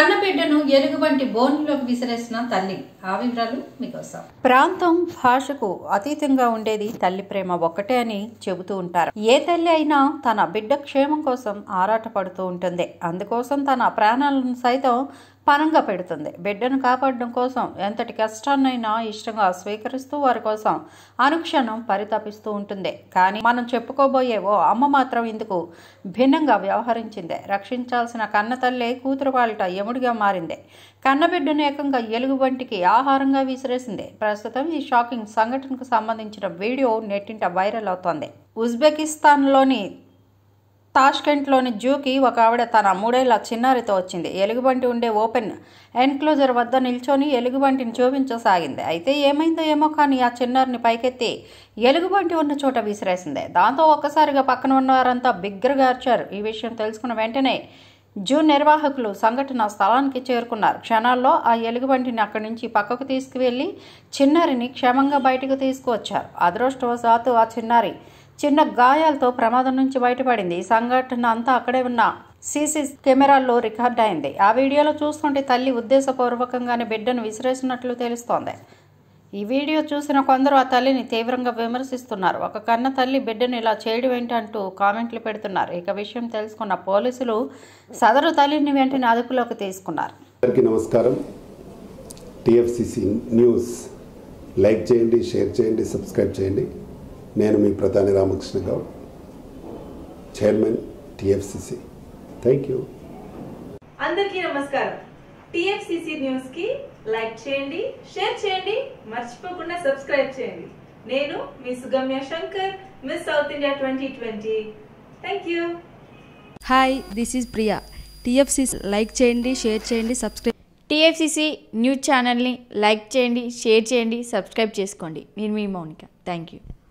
కన్నబిడ్డను ఎలుగుబంటి బోన్లోకి విసిరేసిన తల్లి ఆ వివరాలు మీకోసం ప్రాంతం భాషకు అతీతంగా ఉండేది తల్లి ప్రేమ ఒక్కటే అని చెబుతూ ఉంటారు ఏ తల్లి అయినా తన బిడ్డ క్షేమం కోసం ఆరాటపడుతూ ఉంటుంది అందుకోసం తన ప్రాణాలను సైతం పనంగా పెడుతుంది బిడ్డను కాపాడడం కోసం ఎంతటి కష్టాన్నైనా ఇష్టంగా స్వీకరిస్తూ వారి కోసం అనుక్షణం పరితపిస్తూ ఉంటుంది కానీ మనం చెప్పుకోబోయే ఓ అమ్మ మాత్రం ఇందుకు భిన్నంగా వ్యవహరించింది రక్షించాల్సిన కన్న తల్లే కూతురు వాళ్ళట యముడిగా మారింది కన్నబిడ్డను ఏకంగా ఎలుగుబంటికి ఆహారంగా విసిరేసింది ప్రస్తుతం ఈ షాకింగ్ సంఘటనకు సంబంధించిన వీడియో నెట్టింట వైరల్ అవుతోంది ఉజ్బెకిస్తాన్లోని తాష్కెంట్లోని జూకి ఒక ఆవిడ తన మూడేళ్ల చిన్నారితో వచ్చింది ఎలుగుబంటి ఉండే ఓపెన్ ఎన్క్లోజర్ వద్ద నిల్చొని ఎలుగుబంటిని చూపించసాగింది అయితే ఏమైందో ఏమో కానీ ఆ చిన్నారిని పైకెత్తి ఎలుగుబంటి ఉన్న చోట విసిరేసింది దాంతో ఒక్కసారిగా పక్కన ఉన్న వారంతా బిగ్గరగా అరిచారు ఈ విషయం తెలుసుకున్న వెంటనే జూ నిర్వాహకులు సంఘటన స్థలానికి చేరుకున్నారు క్షణాల్లో ఆ ఎలుగుబంటిని అక్కడి నుంచి పక్కకు తీసుకువెళ్లి చిన్నారిని క్షేమంగా బయటకు తీసుకువచ్చారు అదృష్టవశాత్తు ఆ చిన్నారి చిన్న గాయాలతో ప్రమాదం నుంచి బయటపడింది ఈ సంఘటన అంతా అక్కడే ఉన్న సీసీ కెమెరాల్లో రికార్డ్ అయింది ఆ వీడియోలో చూస్తుంటే తల్లి ఉద్దేశపూర్వకంగానే బిడ్డను విసిరేసినట్లు తెలుస్తోంది ఈ వీడియో చూసిన కొందరు ఆ తల్లిని తీవ్రంగా విమర్శిస్తున్నారు ఒక కన్న తల్లి బిడ్డను ఇలా చేయడం ఏంటంటూ కామెంట్లు పెడుతున్నారు ఇక విషయం తెలుసుకున్న పోలీసులు సదరు తల్లిని వెంటనే అదుపులోకి తీసుకున్నారు అందరికీ నమస్కారం టిఎఫ్సిసి న్యూస్ లైక్ చేయండి షేర్ చేయండి సబ్స్క్రైబ్ చేయండి నేను మీ ప్రధాని Ramakrishna Goud chairman TFCC thank you అందరికీ నమస్కారం టిఎఫ్సిసి న్యూస్ కి లైక్ చేయండి షేర్ చేయండి మర్చిపోకుండా సబ్స్క్రైబ్ చేయండి నేను మీ Sugamya Shankar miss South India twenty twenty thank you hi this is Priya TFC like చేయండి షేర్ చేయండి సబ్స్క్రైబ్ టీఎఫ్సిసి న్యూస్ ఛానల్ని లైక్ చేయండి షేర్ చేయండి సబ్స్క్రైబ్ చేసుకోండి నేను మీ మౌనిక థ్యాంక్ యూ